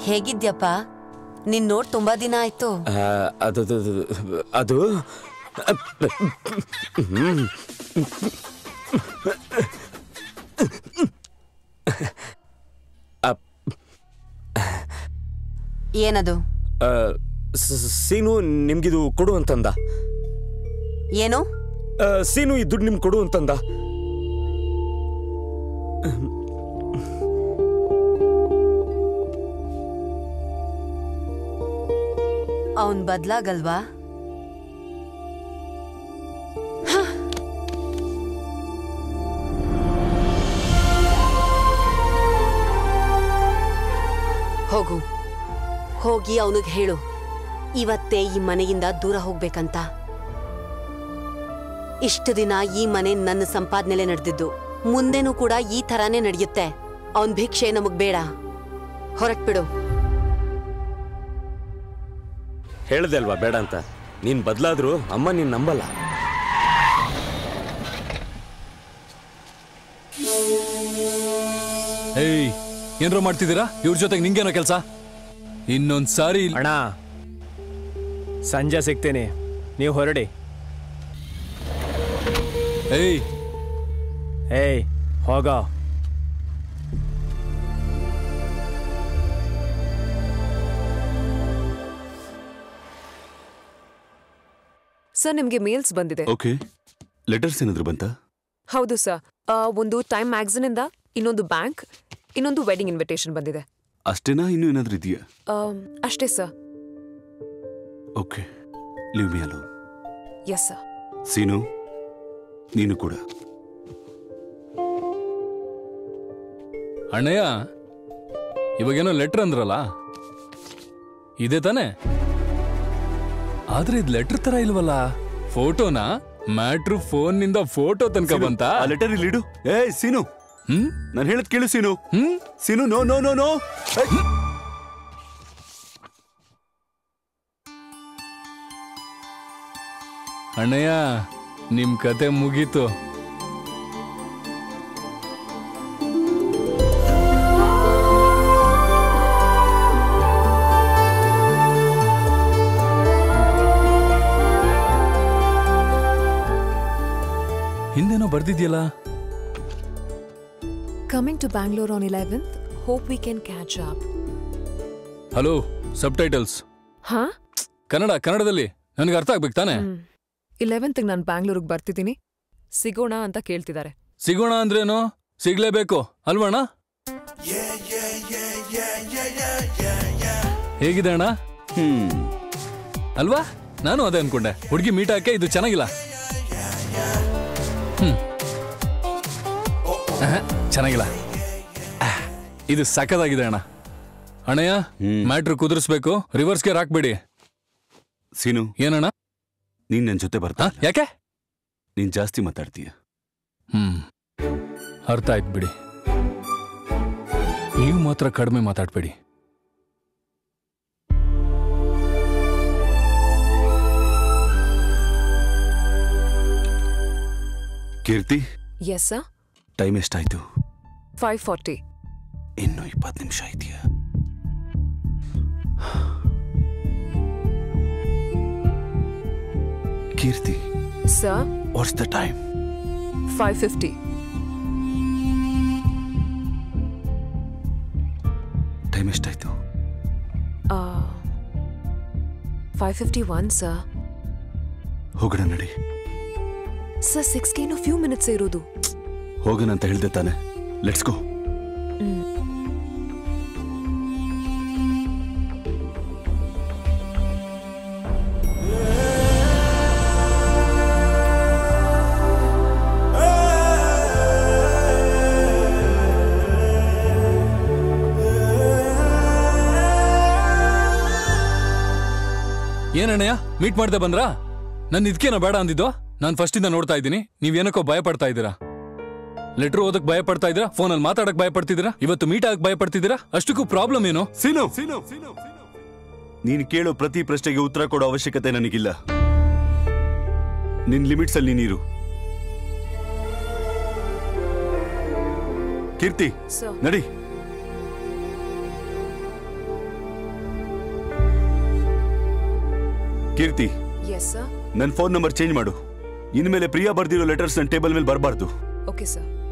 ಹೇಗಿದ್ಯಪ್ಪ ನಿನ್ ನೋಡ್ ತುಂಬಾ ದಿನ ಆಯ್ತು ಆ, ಅದು ಅದು- ಅದು ಹ್ಮ್. ಅಪ್- ಏನದು ಆ, ಸ- ಸೀನು ನಿಮ್ಗಿದು ಕೊಡು ಅಂತಂದ ಏನು ಆ, ಸೀನು ಈ ದುಡ್ಡು ನಿಮ್ಗೆ ಕೊಡು ಅಂತಂದ ಅವನ್ ಬದ್ಲಾಗಲ್ವಾ ಹೋಗು ಹೋಗಿ ಅವನಿಗೆ ಹೇಳು ಇವತ್ತೇ ಈ ಮನೆಯಿಂದ ದೂರ ಹೋಗ್ಬೇಕಂತ ಇಷ್ಟು ದಿನ ಈ ಮನೆ ನನ್ನ ಸಂಪಾದನೆಲೆ ನಡೆದಿದ್ದು ಮುಂದೆನೂ ಕೂಡ ಈ ಥರಾನೇ ನಡೆಯುತ್ತೆ ಅವನ್ ಭಿಕ್ಷೆ ನಮಗ್ ಬೇಡ ಹೊರಟ್ಬಿಡು ಹೇಳ್ದೆ ಅಲ್ವಾ ಬೇಡ ಅಂತ ನೀನ್ ಬದಲಾದ್ರು ಅಮ್ಮ ನೀನ್ ನಂಬಲ್ಲ ಏಯ್ ಏನ್ರೋ ಮಾಡ್ತಿದ್ದೀರಾ ಇವ್ರ ಜೊತೆಗೆ ನಿಂಗೇನೋ ಕೆಲಸ ಇನ್ನೊಂದ್ ಸಾರಿ ಇಲ್- ಅಣ್ಣ ಸಂಜೆ ಸಿಗ್ತೀನಿ ನೀವು ಹೊರಡಿ ಏಯ್ ಏಯ್ ಹೋಗೋ ಸರ್ ನಿಮ್ಗೆ ಮೇಲ್ಸ್ ಬಂದಿದೆ ಓಕೆ ಲೆಟರ್ಸ್ ಏನಾದ್ರು ಬಂತಾ ಹೌದು ಸರ್ ಒಂದು ಟೈಮ್ ಮ್ಯಾಗಝಿನ್ ಇಂದ ಇನ್ನೊಂದು ಬ್ಯಾಂಕ್ ಇನ್ನೊಂದು ವೆಡ್ಡಿಂಗ್ ಇನ್ವಿಟೇಷನ್ ಬಂದಿದೆ ಅಷ್ಟೇನಾ ಇನ್ನೂ ಏನಾದ್ರೂ ಇದೆಯಾ ಆಮ್, ಅಷ್ಟೇ sir okay leave me alone yes sir Seenu ನೀನು ಕೂಡ ಅಣ್ಣಯ್ಯ ಇವಾಗೇನೋ ಲೆಟರ್ ಅಂದ್ರಲ್ಲ ಇದೆ ತಾನೆ ಆದ್ರೆ ಇದ್ ಲೆಟರ್ ತರ ಇಲ್ವಲ್ಲ ಫೋಟೋನ ಮ್ಯಾಟ್ರು ಫೋನ್ ನಿಂದ ಫೋಟೋ ತನಕ ಬಂತ ಆ ಲೆಟರ್ ಇಲ್ಲಿ ಇಡು ಏ ಸೀನು ಹ್ಮ್ ನಾನು ಹೇಳದ್ ಕೇಳು ಸೀನು ಹ್ಮ್ Seenu no no no no ಅಣ್ಣಯ್ಯ ನಿಮ್ ಕತೆ ಮುಗೀತು ಹಿಂದೇನೋ ಬರ್ದಿದ್ಯಲ್ಲ coming to Bangalore on eleventh hope we can catch up hello subtitles ಹಾ ಕನ್ನಡ ಕನ್ನಡದಲ್ಲಿ ನನಗೆ ಅರ್ಥ ಆಗ್ಬೇಕು ತಾನೆ ಇಲೆವೆಂತ್ ನಾನು ಬ್ಯಾಂಗ್ಳೂರಿಗೆ ಬರ್ತಿದ್ದೀನಿ ಸಿಗೋಣ ಅಂತ ಕೇಳ್ತಿದ್ದಾರೆ ಸಿಗೋಣ ಅಂದ್ರೇನು ಸಿಗ್ಲೇಬೇಕು ಅಲ್ವಣ್ಣ ಹೇಗಿದೆ ಅಣ್ಣ ಹ್ಮ್ ಅಲ್ವಾ ನಾನು ಅದೇ ಅನ್ಕೊಂಡೆ ಹುಡುಗಿ ಮೀಟ್ ಹಾಕೆ ಇದು ಚೆನ್ನಾಗಿಲ್ಲ ಹ್ಮ್ ಆಹಾ, ಚೆನ್ನಾಗಿಲ್ಲ ಆಹ್, ಇದು ಸಖತ್ತಾಗಿದೆ ಅಣ್ಣ ಅಣ್ಣಯ್ಯ ಹ್ಮ್. ಮ್ಯಾಟ್ರ್ ಕುದುರಿಸ್ಬೇಕು ರಿವರ್ಸ್ ಗೇರ್ ಹಾಕ್ಬೇಡಿ ಸೀನು ಏನಣ್ಣ ನೀನ್ ನನ್ ಜೊತೆ ಬರ್ತಾ ಹಾ, ಯಾಕೆ ನೀನ್ ಜಾಸ್ತಿ ಮಾತಾಡ್ತೀಯ ಹ್ಮ್ ಅರ್ಥ ಆಯ್ತು ಬಿಡಿ ನೀವು ಮಾತ್ರ ಕಡಿಮೆ ಮಾತಾಡ್ಬೇಡಿ ಕೀರ್ತಿ ಎಸ್ ಸರ್ ಟೈಮ್ ಎಷ್ಟಾಯ್ತು ಫೈವ್ ಫಾರ್ಟಿ ಇನ್ನು ಇಪ್ಪತ್ತು ನಿಮಿಷ ಇದೆಯಾ Keerthi sir what's the time five fifty ಟೈಮ್ ಎಷ್ಟಾಯ್ತು ಫೈವ್ ಫಿಫ್ಟಿ ಒನ್ ಸರ್ ಹೋಗೋಣ ನಡಿ ಸರ್ ಸಿಕ್ಸ್ಗೆ ಇನ್ನೂ ಫ್ಯೂ ಮಿನಿಟ್ಸ್ ಇರೋದು ಹೋಗೋಣ ಅಂತ ಹೇಳ್ದೆ ತಾನೆ ಲೆಟ್ಸ್ ಗೋ ಏನಣ್ಣಯ್ಯ ಮೀಟ್ ಮಾಡ್ದೆ ಬಂದ್ರಾ ನನ್ ಇದಕ್ಕೇನೋ ಬೇಡ ಅಂದಿದ್ದು ನಾನು ಫಸ್ಟಿಂದ ನೋಡ್ತಾ ಇದ್ದೀನಿ ನೀವೇನಕ್ಕೋ ಭಯ ಪಡ್ತಾ ಇದ್ದೀರಾ ಲೆಟರ್ ಓದಕ್ ಭಯ ಪಡ್ತಾ ಇದ್ದೀರಾ ಫೋನಲ್ಲಿ ಮಾತಾಡಕ್ ಭಯ ಪಡ್ತಿದ್ದೀರಾ ಇವತ್ತು ಮೀಟ್ ಆಗಕ್ ಭಯ ಪಡ್ತಿದ್ದೀರಾ ಅಷ್ಟಕ್ಕೂ ಪ್ರಾಬ್ಲಮ್ ಏನು ಸೀನು ಸೀನು ನೀನು ಕೇಳೋ ಪ್ರತಿ ಪ್ರಶ್ನೆಗೆ ಉತ್ತರ ಕೊಡೋ ಅವಶ್ಯಕತೆ ನನಗಿಲ್ಲ ನಿನ್ ಲಿಮಿಟ್ಸ್ ಅಲ್ಲಿ ನೀರು ಕೀರ್ತಿ ಸರ್ ನಡಿ ಕೀರ್ತಿ ಎಸ್ ಸರ್ ನನ್ನ ಫೋನ್ ನಂಬರ್ ಚೇಂಜ್ ಮಾಡು ಇನ್ಮೇಲೆ ಪ್ರಿಯಾ ಬರ್ದಿರೋ ಲೆಟರ್ಸ್ ನನ್ನ ಟೇಬಲ್ ಮೇಲೆ ಬರಬಾರ್ದು ಓಕೆ ಸರ್